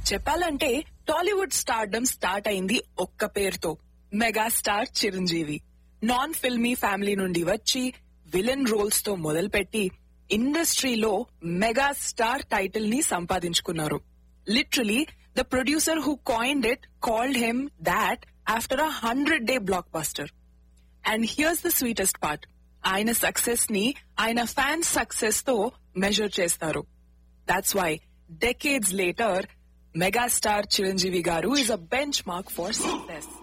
చెప్పాలంటే Tollywood stardom start అయింది ఒక్క పేరుతో megastar Chiranjeevi non filmy family నుండి వచ్చి విలన్ రోల్స్ తో మొదలుపెట్టి ఇండస్ట్రీలో మెగాస్టార్ టైటిల్ ని సంపాదించుకున్నారు literally the producer who coined it called him that after a hundred day blockbuster and here's the sweetest part ఆయన సక్సెస్ ని ఆయన ఫ్యాన్స్ సక్సెస్ తో మెజర్ చేస్తారు that's why decades later megastar Chiranjeevi garu is a benchmark for success